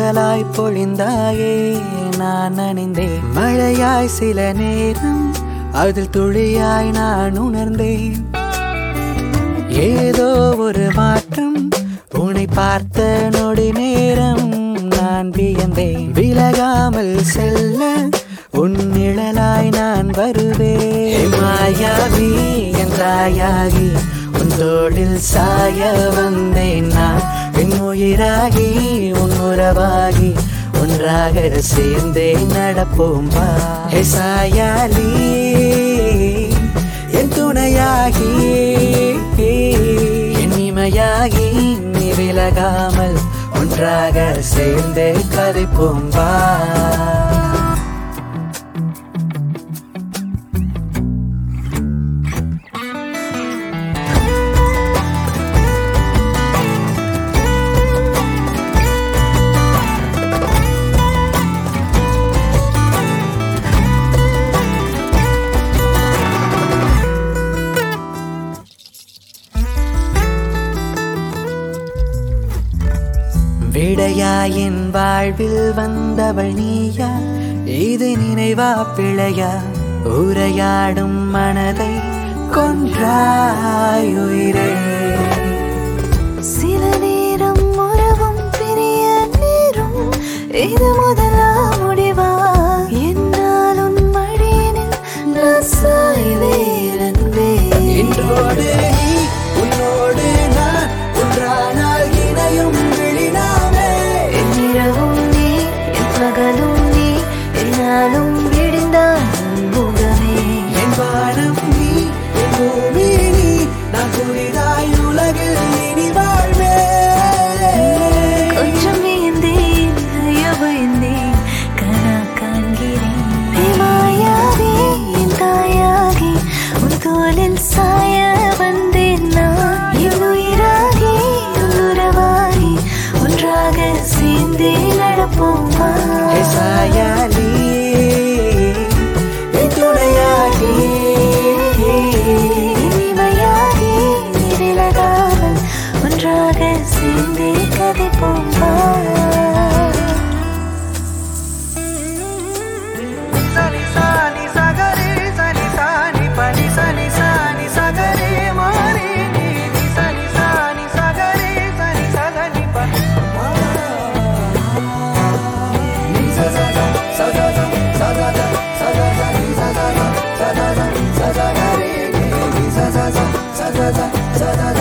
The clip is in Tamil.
சாரலாய் பொழிந்தாயே நான் நனைந்தேன் மழையாய் சில நேரம் அதில் துளியாய் நான் உணர்ந்தேன் ஏதோ ஒரு மாற்றம் உன்னை பார்த்த நொடி நேரம் நான் வியந்தேன் விலகாமல் செல்ல உன் நிழலாய் நான் வருவேன் மாயாவி என்றாயாகி உன் தோளில் சாய வந்தேன் நான் என் உயிராகி உன் உறவாகி ஒன்றாக சேர்ந்தே நடப்போம் வா ஹே சாயாலி என் துணையாகி என் இமையாகி நீ விலகாமல் ஒன்றாக சேர்ந்தே கதைப்போம் வா விடையாயின் வாழ்வில் வந்தவள் நீயா இது நினைவா பிழையா உரையாடும் மனதை கொன்றாய் உயிரே சில நேரம் உறவும் பிரிய நேரும் இது முதலா முடிவா என்னால் உன் மடியினில் நான் சாய்வேன் அன்பே. இன்றோடு நீ உன்னோடு நான் ஒன்றானால் இணையும் விழினாமே என்னிரவும் நீ என் பகலும் நீ என்னாலும் விடிந்தான் உன் முகமே என் வானம் நீ என் பூமி நீ நான் புதிதாய் உலகில் இனி வாழ்வேன் கொஞ்சம் வியந்தேன் ஐயோ பயந்தேன் கனா காண்கிறேன் நீ மாயாவி என் தாயாகி உன் தோளில் சாய வந்தேன் நான் என் உயிராகி உன் உறவாகி ஒன்றாக சேர்ந்தே நடப்போம் வா. ஹே சாயாலி என் துணையாகி இனிமையாகி நீ விலகாமல் ஒன்றாக சேர்ந்தே கதைப்போம் வா. சனி சானி சகரி சனி சானி பனி சனி சானி சகரி மாரி நீ நீ சனி சானி சகரி சனி சகனி பனி சதா